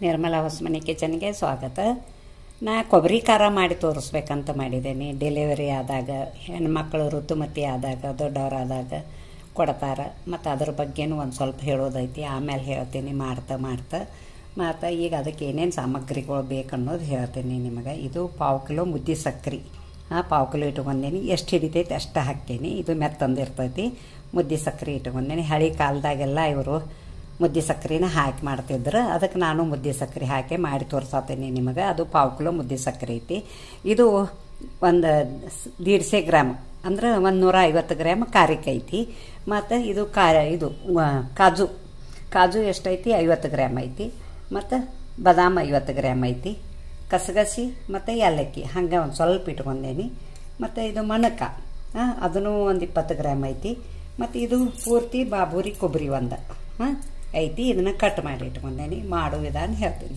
ನಿರ್ಮಲಾ ಹೊಸಮನಿ ಕಿಚನ್ಗೆ ಸ್ವಾಗತ ನಾ ಕೊಬ್ಬರಿ ಖಾರ ಮಾಡಿ ತೋರಿಸ್ಬೇಕಂತ ಮಾಡಿದ್ದೇನೆ ಡೆಲಿವರಿ ಆದಾಗ ಹೆಣ್ಮಕ್ಳು ಋತುಮತಿ ಆದಾಗ ದೊಡ್ಡವರಾದಾಗ ಕೊಡ್ತಾರೆ ಮತ್ತು ಅದ್ರ ಬಗ್ಗೆನೂ ಒಂದು ಸ್ವಲ್ಪ ಹೇಳೋದೈತಿ ಆಮೇಲೆ ಹೇಳ್ತೀನಿ ಮಾಡ್ತಾ ಮಾಡ್ತಾ ಮತ್ತು ಈಗ ಅದಕ್ಕೆ ಏನೇನು ಸಾಮಗ್ರಿಗಳು ಬೇಕನ್ನೋದು ಹೇಳ್ತೀನಿ ನಿಮಗೆ ಇದು ಪಾವು ಕಿಲೋ ಮುದ್ದೆ ಸಕ್ರೆ ಹಾಂ ಪಾವು ಕಿಲೋ ಇಟ್ಕೊಂಡೇನಿ ಎಷ್ಟು ಹಿಡಿತೈತಿ ಅಷ್ಟು ಹಾಕ್ತೀನಿ ಇದು ಮೆತ್ತಂದಿರ್ತೈತಿ ಮುದ್ದೆ ಸಕ್ರೆ ಇಟ್ಕೊಂಡೇನಿ ಹಳೆ ಕಾಲದಾಗೆಲ್ಲ ಇವರು ಮುದ್ದೆ ಸಕ್ರೆನ ಹಾಕಿ ಮಾಡ್ತಿದ್ರು ಅದಕ್ಕೆ ನಾನು ಮುದ್ದೆ ಸಕ್ರೆ ಹಾಕಿ ಮಾಡಿ ತೋರ್ಸತ್ತೀನಿ ನಿಮಗೆ ಅದು ಪಾವು ಕಿಲೋ ಮುದ್ದೆ ಸಕ್ರೆ ಐತಿ ಇದು ಒಂದು ದೀಡ್ಸೆ ಗ್ರಾಮ್ ಅಂದ್ರೆ ಒಂದು ನೂರ ಐವತ್ತು ಗ್ರಾಮ್ ಖಾರಕ್ಕೆ ಐತಿ ಮತ್ತು ಇದು ಕಾ ಇದು ಕಾಜು ಕಾಜು ಎಷ್ಟೈತಿ ಐವತ್ತು ಗ್ರಾಮ್ ಐತಿ ಮತ್ತು ಬಾದಾಮ್ ಐವತ್ತು ಗ್ರಾಮ್ ಐತಿ ಕಸಗಸಿ ಮತ್ತು ಏಲಕ್ಕಿ ಹಂಗೆ ಒಂದು ಸ್ವಲ್ಪ ಇಟ್ಕೊಂಡೇನಿ ಮತ್ತು ಇದು ಮಣಕ ಅದನ್ನು ಒಂದು ಇಪ್ಪತ್ತು ಗ್ರಾಮ್ ಐತಿ ಮತ್ತು ಇದು ಪೂರ್ತಿ ಬಾಬೂರಿ ಕೊಬ್ಬರಿ ಒಂದು ಹಾಂ ಐತಿ ಇದನ್ನು ಕಟ್ ಮಾಡಿ ಇಟ್ಕೊಂಡೇನಿ ಮಾಡೋ ವಿಧಾನ ಹೇಳ್ತೀನಿ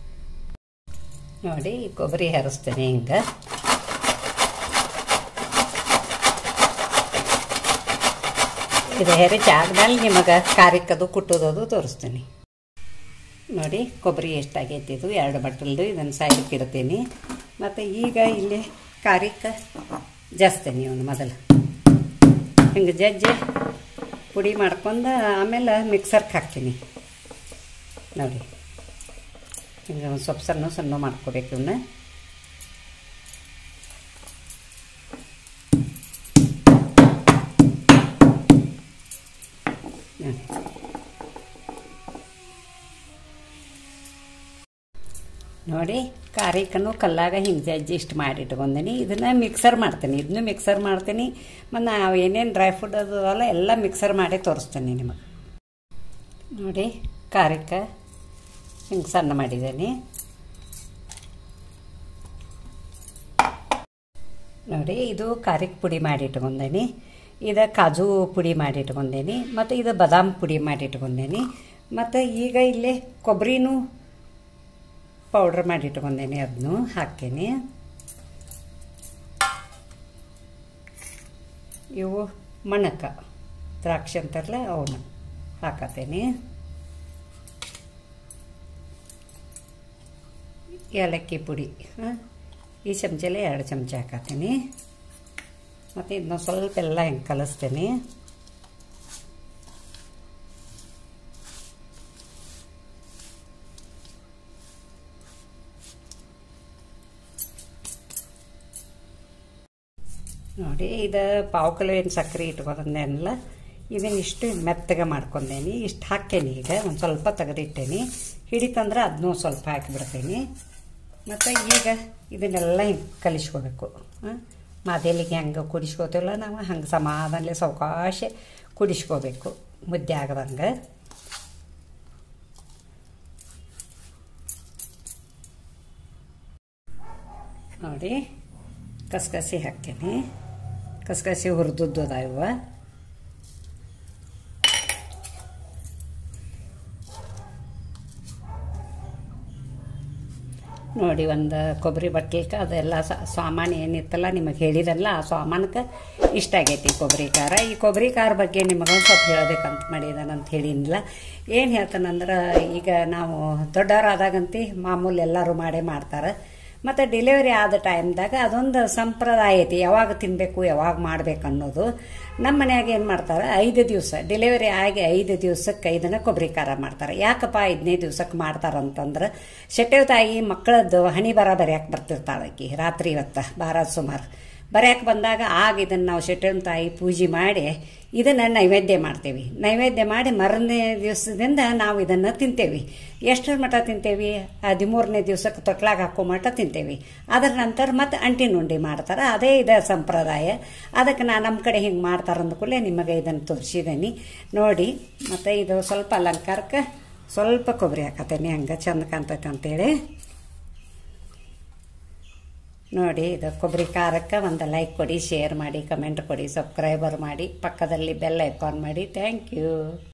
ನೋಡಿ ಕೊಬ್ಬರಿ ಹೆರಿಸ್ತೇನೆ ಹಿಂಗೆ ಇದು ಹೆರಿಚಿ ಆದ್ಮೇಲೆ ನಿಮಗೆ ಖಾರಕ್ಕದು ಕುಟ್ಟೋದದು ತೋರಿಸ್ತೀನಿ ನೋಡಿ ಕೊಬ್ಬರಿ ಎಷ್ಟಾಗೈತಿ ಇದು ಎರಡು ಬಟ್ಟಲ್ದು ಇದನ್ನು ಸೈಡಕ್ಕೆ ಇಡ್ತೀನಿ ಮತ್ತು ಈಗ ಇಲ್ಲಿ ಖಾರಕ್ಕೆ ಜಾಸ್ತೀನಿ ಇವನು ಮೊದಲು ಹಿಂಗೆ ಜಜ್ಜಿ ಪುಡಿ ಮಾಡ್ಕೊಂಡು ಆಮೇಲೆ ಮಿಕ್ಸರ್ಗೆ ಹಾಕ್ತೀನಿ ನೋಡಿ ಹಿಂಗೆ ಒಂದು ಸ್ವಲ್ಪ ಸಣ್ಣ ಸಣ್ಣ ಮಾಡ್ಕೋಬೇಕು ಇವನ್ನ ನೋಡಿ ಖಾರಕ್ಕನ್ನು ಕಲ್ಲಾಗ ಹಿಂಗೆ ಜಜ್ಜಿ ಇಷ್ಟು ಮಾಡಿ ಇಟ್ಕೊಂಡೀನಿ ಇದನ್ನು ಮಿಕ್ಸರ್ ಮಾಡ್ತೀನಿ ಇದನ್ನು ಮಿಕ್ಸರ್ ಮಾಡ್ತೀನಿ ಮತ್ತು ನಾವು ಏನೇನು ಡ್ರೈ ಫ್ರೂಟ್ ಅದಲ್ಲ ಎಲ್ಲ ಮಿಕ್ಸರ್ ಮಾಡಿ ತೋರಿಸ್ತೀನಿ ನಿಮಗೆ ನೋಡಿ ಖಾರಕ್ಕೆ ಹಿಂಗೆ ಸಣ್ಣ ಮಾಡಿದ್ದೀನಿ ನೋಡಿ ಇದು ಖಾರಕ್ಕೆ ಪುಡಿ ಮಾಡಿ ಇಟ್ಕೊಂಡೇನಿ ಇದು ಕಾಜು ಪುಡಿ ಮಾಡಿ ಇಟ್ಕೊಂಡೇನಿ ಮತ್ತು ಇದು ಬಾದಾಮ್ ಪುಡಿ ಮಾಡಿ ಇಟ್ಕೊಂಡೇನಿ ಮತ್ತು ಈಗ ಇಲ್ಲೇ ಕೊಬ್ಬರಿನೂ ಪೌಡ್ರ್ ಮಾಡಿ ಇಟ್ಕೊಂಡೇನಿ ಅದನ್ನು ಹಾಕ್ತೀನಿ ಇವು ಮಣಕ ದ್ರಾಕ್ಷಿ ಅಂತಾರಲ್ಲ ಅವನ್ನ ಹಾಕತ್ತೇನೆ ಏಲಕ್ಕಿ ಪುಡಿ ಹಾಂ ಈ ಚಮಚಲ್ಲೇ ಎರಡು ಚಮಚ ಹಾಕತ್ತೀನಿ ಮತ್ತು ಇದನ್ನ ಸ್ವಲ್ಪ ಎಲ್ಲ ಹಿಂಗೆ ಕಲಿಸ್ತೇನೆ ನೋಡಿ ಇದು ಪಾವು ಕಿಲೋ ಏನು ಸಕ್ಕರೆ ಇಟ್ಕೊಂಡೇನಲ್ಲ ಇದನ್ನ ಇಷ್ಟು ಮೆತ್ತಗೆ ಮಾಡ್ಕೊಂಡೇನಿ ಇಷ್ಟು ಹಾಕೇನಿ ಈಗ ಒಂದು ಸ್ವಲ್ಪ ತೆಗೆದಿಟ್ಟೇನಿ ಹಿಡಿತಂದ್ರೆ ಅದನ್ನೂ ಸ್ವಲ್ಪ ಹಾಕಿಬಿಡ್ತೀನಿ ಮತ್ತು ಈಗ ಇದನ್ನೆಲ್ಲ ಹಿಂಗೆ ಕಲಿಸ್ಕೋಬೇಕು ಮಾದೇಲಿಗೆ ಹೆಂಗೆ ಕುಡಿಸ್ಕೋತೀವಲ್ಲ ನಾವು ಹಂಗೆ ಸಮಾಧಾನಲೆ ಸಾವಕಾಶ ಕುಡಿಸ್ಕೋಬೇಕು ಮುದ್ದೆ ಆಗದಂಗೆ ನೋಡಿ ಕಸಕಸಿ ಹಾಕ್ತೀನಿ ಕಸಕಸಿ ಹುರಿದದ್ದು ಅದಾವ ನೋಡಿ ಒಂದು ಕೊಬ್ಬರಿ ಬಟ್ಲಿಕ್ಕೆ ಅದೆಲ್ಲ ಸಾಮಾನು ಏನಿತ್ತಲ್ಲ ನಿಮಗೆ ಹೇಳಿದಲ್ಲ ಆ ಸಾಮಾನಕ್ಕೆ ಇಷ್ಟ ಆಗೈತಿ ಕೊಬ್ಬರಿ ಖಾರ ಈ ಕೊಬ್ಬರಿ ಖಾರ ಬಗ್ಗೆ ನಿಮಗೊಂದು ಸ್ವಲ್ಪ ಹೇಳಬೇಕಂತ ಮಾಡಿದಾನಂತ ಹೇಳಿನಿಲ್ಲ ಏನು ಹೇಳ್ತಾನಂದ್ರೆ ಈಗ ನಾವು ದೊಡ್ಡವರಾದಾಗಂತಿ ಮಾಮೂಲಿ ಎಲ್ಲರೂ ಮಾಡೇ ಮಾಡ್ತಾರೆ ಮತ್ತು ಡೆಲಿವರಿ ಆದ ಟೈಮ್ದಾಗ ಅದೊಂದು ಸಂಪ್ರದಾಯ ಐತಿ ಯಾವಾಗ ತಿನ್ನಬೇಕು ಯಾವಾಗ ಮಾಡ್ಬೇಕು ಅನ್ನೋದು ನಮ್ಮ ಮನ್ಯಾಗ ಏನು ಮಾಡ್ತಾರೆ ಐದು ದಿವಸ ಡೆಲಿವರಿ ಆಗಿ ಐದು ದಿವ್ಸಕ್ಕೆ ಐದನ್ನ ಕೊಬ್ಬರಿ ಖಾರ ಮಾಡ್ತಾರೆ ಯಾಕಪ್ಪ ಐದನೇ ದಿವ್ಸಕ್ಕೆ ಮಾಡ್ತಾರಂತಂದ್ರೆ ಶೆಟ್ಟೆವ್ ತಾಯಿ ಮಕ್ಕಳದ್ದು ಹಣಿ ಬರ ಬರೆಯಕ್ಕೆ ಬರ್ತಿರ್ತಾಳೆ ಆಕಿ ರಾತ್ರಿ ಇವತ್ತು ಬಾರ ಸುಮಾರು ಬರೆಯಕ್ಕೆ ಬಂದಾಗ ಆಗ ಇದನ್ನು ನಾವು ಶೆಟ್ಟೆವ್ ತಾಯಿ ಪೂಜೆ ಮಾಡಿ ಇದನ್ನು ನೈವೇದ್ಯ ಮಾಡ್ತೇವೆ ನೈವೇದ್ಯ ಮಾಡಿ ಮರನೇ ದಿವಸದಿಂದ ನಾವು ಇದನ್ನು ತಿಂತೇವೆ ಎಷ್ಟರ ಮಟ್ಟ ತಿಂತೇವಿ ಹದಿಮೂರನೇ ದಿವ್ಸಕ್ಕೆ ತೊಟ್ಲಾಗ ಹಾಕೋ ಮಟ್ಟ ತಿಂತೇವಿ ಅದರ ನಂತರ ಮತ್ತೆ ಅಂಟಿನ ಉಂಡೆ ಮಾಡ್ತಾರೆ ಅದೇ ಇದೆ ಸಂಪ್ರದಾಯ ಅದಕ್ಕೆ ನಾನು ನಮ್ಮ ಕಡೆ ಹಿಂಗೆ ಮಾಡ್ತಾರೆ ಅಂದ್ಕೂಡಲೇ ನಿಮಗೆ ಇದನ್ನು ತೋರಿಸಿದ್ದೀನಿ ನೋಡಿ ಮತ್ತು ಇದು ಸ್ವಲ್ಪ ಅಲಂಕಾರಕ್ಕೆ ಸ್ವಲ್ಪ ಕೊಬ್ಬರಿ ಹಾಕತ್ತೇನೆ ಹಂಗೆ ಚಂದ ಕಾಣ್ತೈತೆ ಅಂತೇಳಿ ನೋಡಿ ಇದು ಕೊಬ್ಬರಿ ಖಾರಕ್ಕೆ ಒಂದು ಲೈಕ್ ಕೊಡಿ ಶೇರ್ ಮಾಡಿ ಕಮೆಂಟ್ ಕೊಡಿ ಸಬ್ಸ್ಕ್ರೈಬರ್ ಮಾಡಿ ಪಕ್ಕದಲ್ಲಿ ಬೆಲ್ ಐಕಾನ್ ಮಾಡಿ ಥ್ಯಾಂಕ್ ಯು